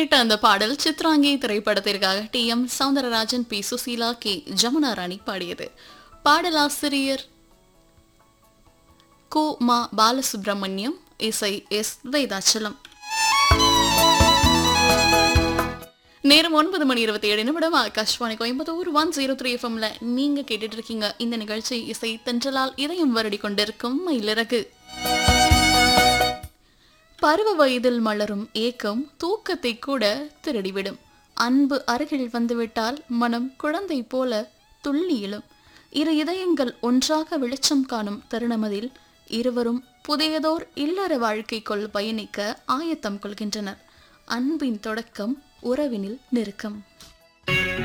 கேட்ட அந்த பாடல் சித்ராங்கி திரைப்படத்திற்காக T M Soundararajan P Susheela K Jamuna Rani பாடியது பாடலாசிரியர் கு மா பாலசுப்ரமணியம் இசை எஸ் வேதாச்சலம் நேரம் ஒன்பது மணி இருபத்தி ஏழு நிமிடம் Akashvani Coimbatore one zero three எஃப்எம்ல நீங்க கேட்டுட்டு இருக்கீங்க இந்த நிகழ்ச்சி இசை தென்றலால் இதயம் வருடி கொண்டிருக்கும் மயிலிறகு பருவ வயதில் மலரும் ஏக்கம் தூக்கத்தை கூட திருடிவிடும் அன்பு அருகில் வந்துவிட்டால் மனம் குழந்தை போல துள்ளி எழும் இரு இதயங்கள் ஒன்றாக வெளிச்சம் காணும் தருணமதில் இருவரும் புதியதோர் இல்லற வாழ்க்கைக்குள் பயணிக்க ஆயத்தம் கொள்கின்றனர் அன்பின் தொடக்கம் உறவினில் நெருக்கம்